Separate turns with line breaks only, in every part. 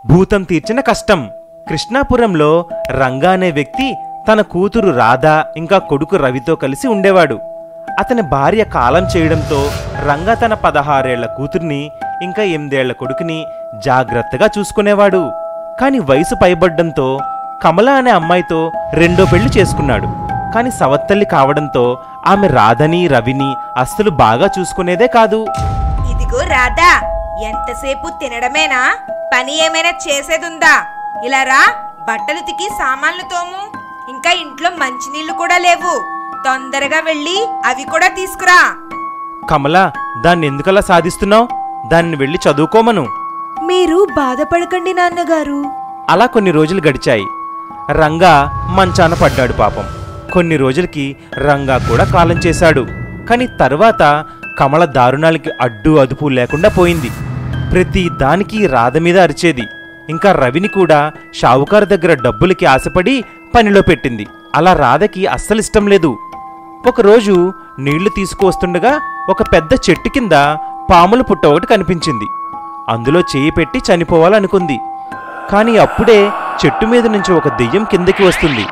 భూతం తీర్చిన కష్టం కృష్ణాపురంలో రంగా అనే వ్యక్తి తన కూతురు రాధ ఇంకా కొడుకు రవితో కలిసి ఉండేవాడు అతని భార్య కాలం చేయడంతో రంగా తన పదహారేళ్ల కూతుర్ని ఇంకా ఎనిమిదేళ్ల కొడుకుని జాగ్రత్తగా చూసుకునేవాడు కాని వయసు పైబడ్డంతో కమల అనే అమ్మాయితో రెండో పెళ్లి చేసుకున్నాడు కాని సవత్తల్లి కావడంతో ఆమె రాధని రవిని అస్సలు బాగా చూసుకునేదే కాదు
ఇదిగో రాధా ఎంతసేపు తినడమేనా పని ఏమైనా చేసేదుందా ఇలా రా బట్టలు తికి సామాన్లు తోము ఇంకా ఇంట్లో మంచినీళ్లు కూడా లేవు తొందరగా వెళ్ళి అవి కూడా తీసుకురా
కమల దాన్ని ఎందుకలా సాధిస్తున్నావు దాన్ని వెళ్ళి చదువుకోమను
మీరు బాధపడకండి నాన్నగారు
అలా కొన్ని రోజులు గడిచాయి రంగా మంచాన పడ్డాడు పాపం కొన్ని రోజులకి రంగా కూడా కాలం చేశాడు కాని తర్వాత కమల దారుణాలకి అడ్డు అదుపు లేకుండా పోయింది ప్రతి దానికి రాధ మీద అరిచేది ఇంకా రవిని కూడా షావుకారు దగ్గర డబ్బులకి ఆశపడి పనిలో పెట్టింది అలా రాధకి అస్సలు ఇష్టం లేదు ఒకరోజు నీళ్లు తీసుకువస్తుండగా ఒక పెద్ద చెట్టు కింద పాముల పుట్ట ఒకటి కనిపించింది అందులో చేయి పెట్టి చనిపోవాలనుకుంది కానీ అప్పుడే చెట్టు మీద నుంచి ఒక దెయ్యం కిందకి వస్తుంది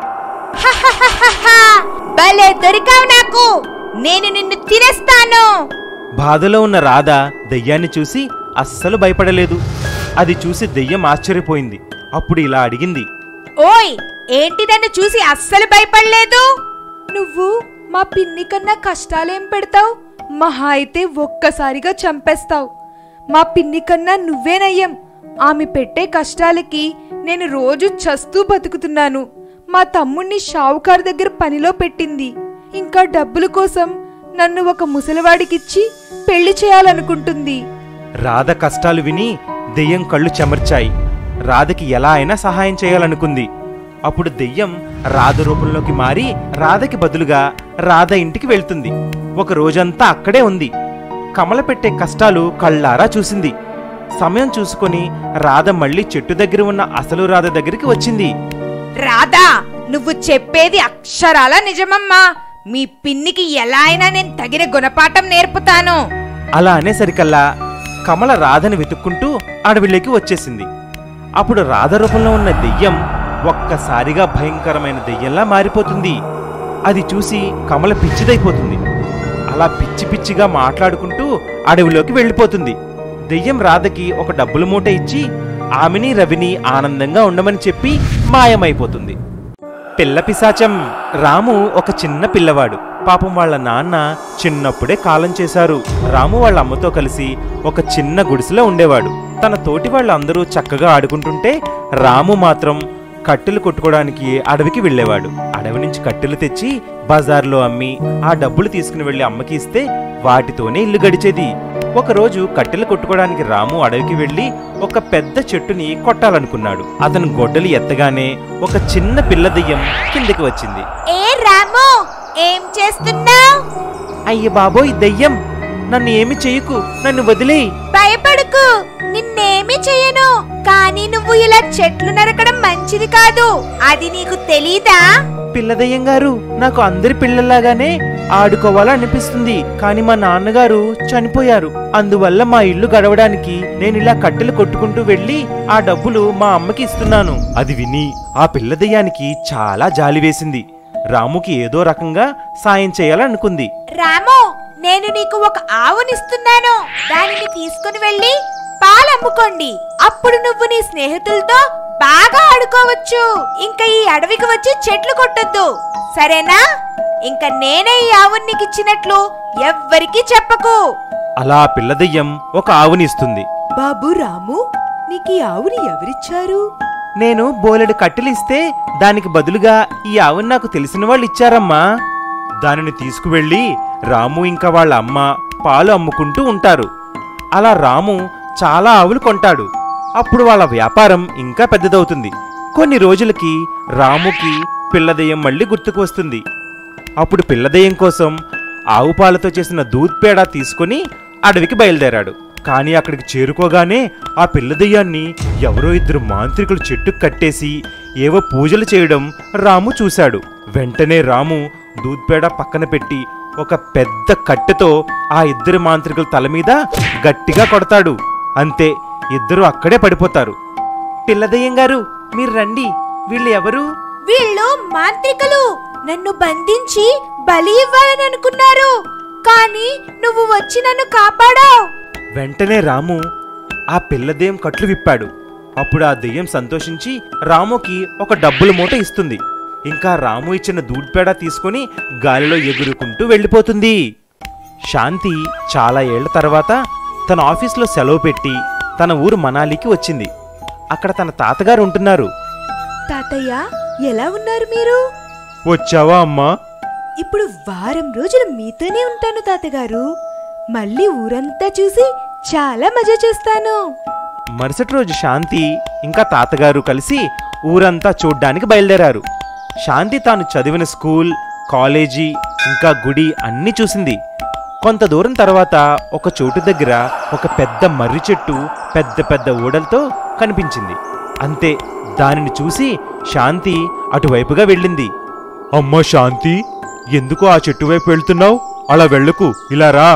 భలే దొరికావు నాకు నేను నిన్ను తినేస్తాను
బాధలో ఉన్న రాధ దెయ్యాన్ని చూసి అస్సలు భయపడలేదు అది చూసి దెయ్యం ఆశ్చర్యపోయింది అప్పుడు ఇలా అడిగింది
ఓయ్ ఏంటి నన్ను చూసి అస్సలు భయపడలేదు నువ్వు మా పిన్ని కన్నా కష్టాలేం పెడతావు మహా అయితే ఒక్కసారిగా చంపేస్తావు మా పిన్ని కన్నా నువ్వే నయ్యం ఆమె పెట్టే కష్టాలకి నేను రోజు చస్తూ బతుకుతున్నాను మా తమ్ముణ్ణి షావుకారు దగ్గర పనిలో పెట్టింది ఇంకా డబ్బుల కోసం నన్ను ఒక ముసలివాడికిచ్చి పెళ్లి చేయాలనుకుంటుంది
రాధ కష్టాలు విని దెయ్యం కళ్ళు చెమర్చాయి రాధకి ఎలా అయినా సహాయం చేయాలనుకుంది అప్పుడు దెయ్యం రాధ రూపంలోకి మారి రాధకి బదులుగా రాధ ఇంటికి వెళ్తుంది ఒక రోజంతా అక్కడే ఉంది కమల పెట్టే కష్టాలు కళ్ళారా చూసింది సమయం చూసుకొని రాధ మళ్ళీ చెట్టు దగ్గర ఉన్న అసలు రాధ దగ్గరికి వచ్చింది
రాధా నువ్వు చెప్పేది అక్షరాల నిజమమ్మా మీ పిన్నికి ఎలా అయినా నేను తగిన గుణపాఠం నేర్పుతాను
అలా అనేసరికల్లా కమల రాధని వెతుక్కుంటూ అడవిలోకి వచ్చేసింది అప్పుడు రాధ రూపంలో ఉన్న దెయ్యం ఒక్కసారిగా భయంకరమైన దెయ్యంలా మారిపోతుంది అది చూసి కమల పిచ్చిదైపోతుంది అలా పిచ్చి పిచ్చిగా మాట్లాడుకుంటూ అడవిలోకి వెళ్ళిపోతుంది దెయ్యం రాధకి ఒక డబ్బుల మూట ఇచ్చి ఆమెని రవిని ఆనందంగా ఉండమని చెప్పి మాయమైపోతుంది పిల్ల పిశాచం రాము ఒక చిన్న పిల్లవాడు పాపం వాళ్ళ నాన్న చిన్నప్పుడే కాలం చేశారు రాము వాళ్ళ అమ్మతో కలిసి ఒక చిన్న గుడిసెలో ఉండేవాడు తన తోటి వాళ్ళందరూ చక్కగా ఆడుకుంటుంటే రాము మాత్రం కట్టెలు కొట్టుకోవడానికి అడవికి వెళ్ళేవాడు అడవి నుంచి కట్టెలు తెచ్చి బజార్లో అమ్మి ఆ డబ్బులు తీసుకుని వెళ్లి అమ్మకి ఇస్తే వాటితోనే ఇల్లు గడిచేది ఒకరోజు కట్టెలు కొట్టుకోవడానికి రాము అడవికి వెళ్లి ఒక పెద్ద చెట్టుని కొట్టాలనుకున్నాడు అతను గొడ్డలి ఎత్తగానే ఒక చిన్న పిల్ల దెయ్యం కిందకి వచ్చింది
ఏ రాము ఏం చేస్తున్నావు
అయ్య బాబోయ్ దెయ్యం నన్ను ఏమి చెయ్యకు నన్ను వదిలేయ్
భయపడకు నిన్నేమి చెయ్యను కానీ నువ్వు ఇలా చెట్లు నరకడం మంచిది కాదు అది నీకు తెలీదా
పిల్ల దెయ్యం గారు నాకు అందరి పిల్లల్లాగానే ఆడుకోవాలనిపిస్తుంది కానీ మా నాన్నగారు చనిపోయారు అందువల్ల మా ఇల్లు గడవడానికి నేను ఇలా కట్టెలు కొట్టుకుంటూ వెళ్ళి ఆ డబ్బులు మా అమ్మకి ఇస్తున్నాను అది విని ఆ పిల్ల దెయ్యానికి చాలా జాలి వేసింది రాముకి ఏదో రకంగా సాయం చేయాలనుకుంది
రాము నేను నీకు ఒక ఆవునిస్తున్నాను దానిని తీసుకుని వెళ్ళి పాలు అమ్ముకోండి అప్పుడు నువ్వు నీ స్నేహితులతో బాగా ఆడుకోవచ్చు ఇంకా ఈ అడవికి వచ్చి చెట్లు కొట్టొద్దు సరేనా ఇంకా నేనే ఈ ఆవుని నీకు ఇచ్చినట్లు ఎవ్వరికీ చెప్పకు
అలా ఆ పిల్ల దెయ్యం ఒక ఆవుని ఇస్తుంది
బాబు రాము నీకు ఈ ఆవుని ఎవరిచ్చారు
నేను బోలెడు కట్టెలు ఇస్తే దానికి బదులుగా ఈ ఆవుని నాకు తెలిసిన వాళ్ళు ఇచ్చారమ్మా దానిని తీసుకువెళ్ళి రాము ఇంకా వాళ్ళ అమ్మ పాలు అమ్ముకుంటూ ఉంటారు అలా రాము చాలా ఆవులు కొంటాడు అప్పుడు వాళ్ళ వ్యాపారం ఇంకా పెద్దదవుతుంది కొన్ని రోజులకి రాముకి పిల్లదయ్యం మళ్ళీ గుర్తుకు వస్తుంది అప్పుడు పిల్లదయ్యం కోసం ఆవు పాలతో చేసిన దూద్ పేడ తీసుకొని అడవికి బయలుదేరాడు కానీ అక్కడికి చేరుకోగానే ఆ పిల్ల దెయ్యాన్ని ఎవరో ఇద్దరు మాంత్రికులు చెట్టుకు కట్టేసి ఏవో పూజలు చేయడం రాము చూశాడు వెంటనే రాము దూద్పేడ పక్కన పెట్టి ఒక పెద్ద కట్టెతో ఆ ఇద్దరు మాంత్రికుల తల మీద గట్టిగా కొడతాడు అంతే ఇద్దరు అక్కడే పడిపోతారు పిల్లదయ్యం గారు మీరు రండి వీళ్ళు ఎవరు
వీళ్ళు మాంత్రికులు నన్ను బంధించి బలి ఇవ్వాలని అనుకున్నారు కానీ నువ్వు వచ్చి నన్ను కాపాడావు
వెంటనే రాము ఆ పిల్లదెయ్యం కట్లు విప్పాడు అప్పుడు ఆ దెయ్యం సంతోషించి రాముకి ఒక డబ్బుల మూట ఇస్తుంది ఇంకా రాము ఇచ్చిన దూడ్పేడ తీసుకొని గాలిలో ఎగురుకుంటూ వెళ్ళిపోతుంది శాంతి చాలా ఏళ్ల తర్వాత తన ఆఫీస్లో సెలవు పెట్టి తన ఊరు మనాలికి వచ్చింది అక్కడ తన తాతగారు ఉంటున్నారు
తాతయ్య ఎలా ఉన్నారు మీరు
వచ్చావా అమ్మా
ఇప్పుడు వారం రోజులు మీతోనే ఉంటాను తాతగారు మళ్ళీ ఊరంతా చూసి చాలా మజా చేస్తాను
మరుసటి రోజు శాంతి ఇంకా తాతగారు కలిసి ఊరంతా చూడ్డానికి బయలుదేరారు శాంతి తాను చదివిన స్కూల్ కాలేజీ ఇంకా గుడి అన్నీ చూసింది కొంత దూరం తర్వాత ఒక చోటు దగ్గర ఒక పెద్ద మర్రి చెట్టు పెద్ద పెద్ద ఊడలతో కనిపించింది అంతే దానిని చూసి శాంతి అటువైపుగా వెళ్ళింది అమ్మా శాంతి ఎందుకు ఆ చెట్టు వైపు వెళ్తున్నావు అలా వెళ్ళకు ఇలా రా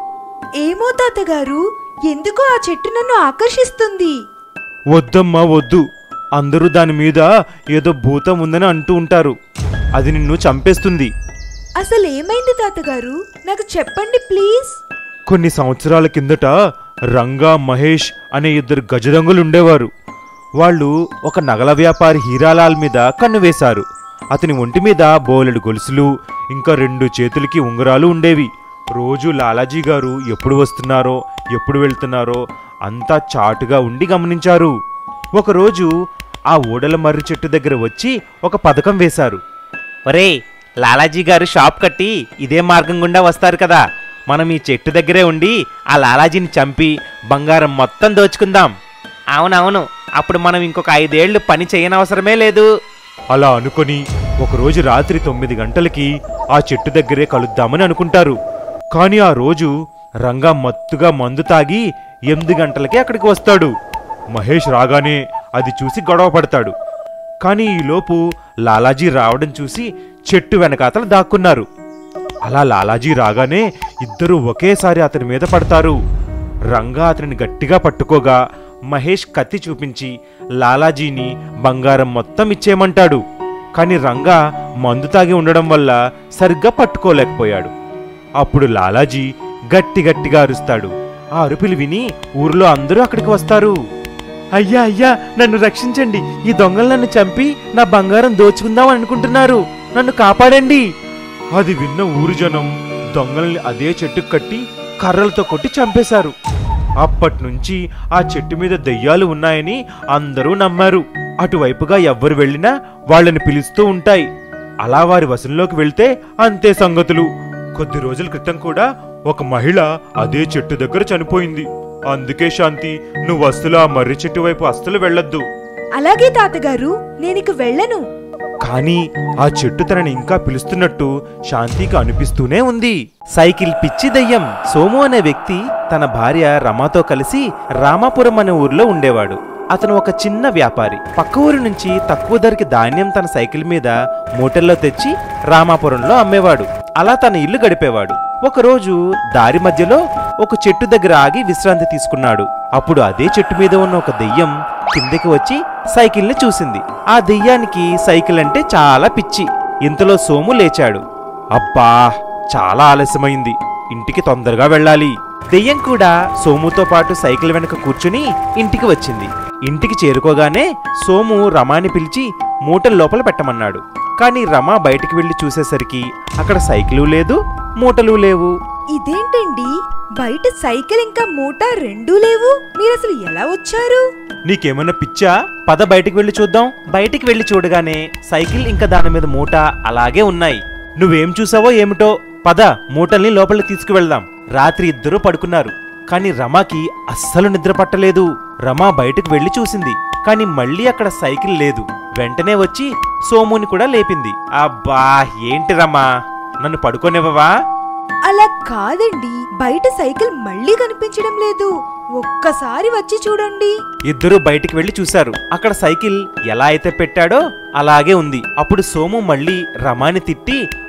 ఏమో తాతగారు ఎందుకో ఆ చెట్టు నన్ను ఆకర్షిస్తుంది
వద్దమ్మా వద్దు అందరూ దాని మీద ఏదో భూతం ఉందని అంటూ ఉంటారు అది నిన్ను చంపేస్తుంది
అసలు ఏమైంది తాతగారు నాకు చెప్పండి ప్లీజ్
కొన్ని సంవత్సరాల కిందట రంగా మహేష్ అనే ఇద్దరు గజదొంగలు ఉండేవారు వాళ్ళు ఒక నగల వ్యాపారి హీరాలాల్ మీద కన్ను వేశారు అతని ఒంటి మీద బోలెడు గొలుసులు ఇంకా రెండు చేతులకి ఉంగరాలు ఉండేవి రోజు లాలాజీ గారు ఎప్పుడు వస్తున్నారో ఎప్పుడు వెళ్తున్నారో అంతా చాటుగా ఉండి గమనించారు ఒకరోజు ఆ ఊడల మర్రి చెట్టు దగ్గర వచ్చి ఒక పథకం వేశారు ఒరే లాలాజీ గారు షాప్ కట్టి ఇదే మార్గం గుండా వస్తారు కదా మనం ఈ చెట్టు దగ్గరే ఉండి ఆ లాలాజీని చంపి బంగారం మొత్తం దోచుకుందాం అవునవును అప్పుడు మనం ఇంకొక ఐదేళ్లు పని చేయనవసరమే లేదు అలా అనుకొని ఒకరోజు రాత్రి తొమ్మిది గంటలకి ఆ చెట్టు దగ్గరే కలుద్దామని అనుకుంటారు కానీ ఆ రోజు రంగా మత్తుగా మందు తాగి ఎనిమిది గంటలకే అక్కడికి వస్తాడు మహేష్ రాగానే అది చూసి గొడవ పడతాడు కానీ ఈలోపు లాలాజీ రావడం చూసి చెట్టు వెనకాతల దాక్కున్నారు అలా లాలాజీ రాగానే ఇద్దరూ ఒకేసారి అతని మీద పడతారు రంగా అతనిని గట్టిగా పట్టుకోగా మహేష్ కత్తి చూపించి లాలాజీని బంగారం మొత్తం ఇచ్చేయమంటాడు కానీ రంగా మందు తాగి ఉండడం వల్ల సరిగ్గా పట్టుకోలేకపోయాడు అప్పుడు లాలాజీ గట్టి గట్టిగా అరుస్తాడు ఆ అరుపులు విని ఊరిలో అందరూ అక్కడికి వస్తారు అయ్యా అయ్యా నన్ను రక్షించండి ఈ దొంగలు నన్ను చంపి నా బంగారం దోచుకుందాం అనుకుంటున్నారు నన్ను కాపాడండి అది విన్న ఊరు జనం దొంగల్ని అదే చెట్టుకు కట్టి కర్రలతో కొట్టి చంపేశారు అప్పటి నుంచి ఆ చెట్టు మీద దెయ్యాలు ఉన్నాయని అందరూ నమ్మారు అటువైపుగా ఎవ్వరు వెళ్ళినా వాళ్ళని పిలుస్తూ ఉంటాయి అలా వారి వశంలోకి వెళ్తే అంతే సంగతులు కొద్ది రోజుల క్రితం కూడా ఒక మహిళ అదే చెట్టు దగ్గర చనిపోయింది అందుకే శాంతి నువ్వు అస్సలు ఆ మర్రి చెట్టు వైపు అస్సలు వెళ్ళొద్దు
అలాగే తాతగారు నేనిక వెళ్ళను
కానీ ఆ చెట్టు తనని ఇంకా పిలుస్తున్నట్టు శాంతికి అనిపిస్తూనే ఉంది సైకిల్ పిచ్చి దయ్యం సోము అనే వ్యక్తి తన భార్య రమాతో కలిసి రామాపురం అనే ఊర్లో ఉండేవాడు అతను ఒక చిన్న వ్యాపారి పక్క ఊరి నుంచి తక్కువ ధరకి ధాన్యం తన సైకిల్ మీద మూటల్లో తెచ్చి రామాపురంలో అమ్మేవాడు అలా తన ఇల్లు గడిపేవాడు ఒకరోజు దారి మధ్యలో ఒక చెట్టు దగ్గర ఆగి విశ్రాంతి తీసుకున్నాడు అప్పుడు అదే చెట్టు మీద ఉన్న ఒక దెయ్యం కిందకి వచ్చి సైకిల్ని చూసింది ఆ దెయ్యానికి సైకిల్ అంటే చాలా పిచ్చి ఇంతలో సోము లేచాడు అబ్బా చాలా ఆలస్యమైంది ఇంటికి తొందరగా వెళ్ళాలి దెయ్యం కూడా సోముతో పాటు సైకిల్ వెనక కూర్చుని ఇంటికి వచ్చింది ఇంటికి చేరుకోగానే సోము రమాని పిలిచి మూటల లోపల పెట్టమన్నాడు కానీ రమ బయటికి వెళ్లి చూసేసరికి అక్కడ సైకిలు లేదు మూటలు లేవు
ఇదేంటండి బయట సైకిల్ ఇంకా మూట రెండూ లేవు మీరు అసలు ఎలా వచ్చారు
నీకేమన్నా పిచ్చా పద బయటికి వెళ్ళి చూద్దాం బయటికి వెళ్ళి చూడగానే సైకిల్ ఇంకా దాని మీద మూట అలాగే ఉన్నాయి నువ్వేం చూసావో ఏమిటో పద మూటల్ని లోపలికి తీసుకువెళ్దాం రాత్రి ఇద్దరూ పడుకున్నారు కానీ రమాకి అస్సలు నిద్ర పట్టలేదు రమా బయటకు వెళ్లి చూసింది కానీ మళ్ళీ అక్కడ సైకిల్ లేదు వెంటనే వచ్చి సోముని కూడా లేపింది అబ్బా ఏంటి రమా నన్ను పడుకోనివ్వవా
అలా కాదండి బయట సైకిల్ మళ్ళీ కనిపించడం లేదు ఒక్కసారి వచ్చి చూడండి
ఇద్దరూ బయటికి వెళ్లి చూశారు అక్కడ సైకిల్ ఎలా అయితే పెట్టాడో అలాగే ఉంది అప్పుడు సోము మళ్ళీ రమాని తిట్టి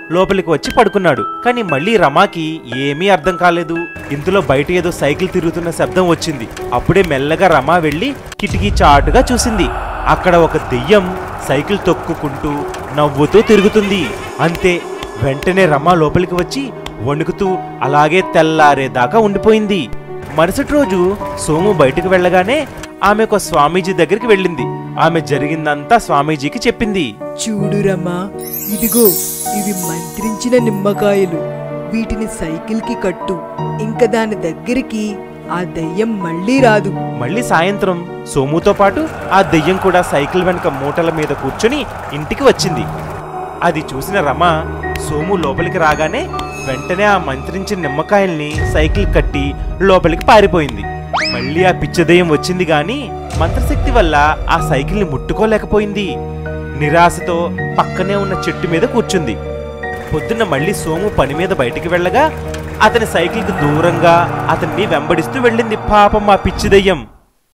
లోపలికి వచ్చి పడుకున్నాడు కానీ మళ్ళీ రమాకి ఏమీ అర్థం కాలేదు ఇంతలో బయట ఏదో సైకిల్ తిరుగుతున్న శబ్దం వచ్చింది అప్పుడే మెల్లగా రమా వెళ్ళి కిటికీ చాటుగా చూసింది అక్కడ ఒక దెయ్యం సైకిల్ తొక్కుకుంటూ నవ్వుతూ తిరుగుతుంది అంతే వెంటనే రమ లోపలికి వచ్చి వణుకుతూ అలాగే తెల్లారేదాకా ఉండిపోయింది మరుసటి రోజు సోము బయటకు వెళ్ళగానే ఆమె ఒక స్వామీజీ దగ్గరికి వెళ్ళింది ఆమె జరిగిందంతా స్వామీజీకి చెప్పింది
చూడు రమ్మా ఇదిగో ఇవి మంత్రించిన నిమ్మకాయలు వీటిని సైకిల్కి కట్టు ఇంక దాని దగ్గరికి ఆ దయ్యం మళ్ళీ రాదు
మళ్ళీ సాయంత్రం సోముతో పాటు ఆ దెయ్యం కూడా సైకిల్ వెనక మూటల మీద కూర్చొని ఇంటికి వచ్చింది అది చూసిన రమ సోము లోపలికి రాగానే వెంటనే ఆ మంత్రించిన నిమ్మకాయల్ని సైకిల్ కట్టి లోపలికి పారిపోయింది మళ్ళీ ఆ పిచ్చ దెయ్యం వచ్చింది గాని మంత్రశక్తి వల్ల ఆ సైకిల్ని ముట్టుకోలేకపోయింది నిరాశతో పక్కనే ఉన్న చెట్టు మీద కూర్చుంది పొద్దున్న మళ్ళీ సోము పని మీద బయటికి వెళ్ళగా అతని సైకిల్కి దూరంగా అతన్ని వెంబడిస్తూ వెళ్ళింది పాపం ఆ పిచ్చి దెయ్యం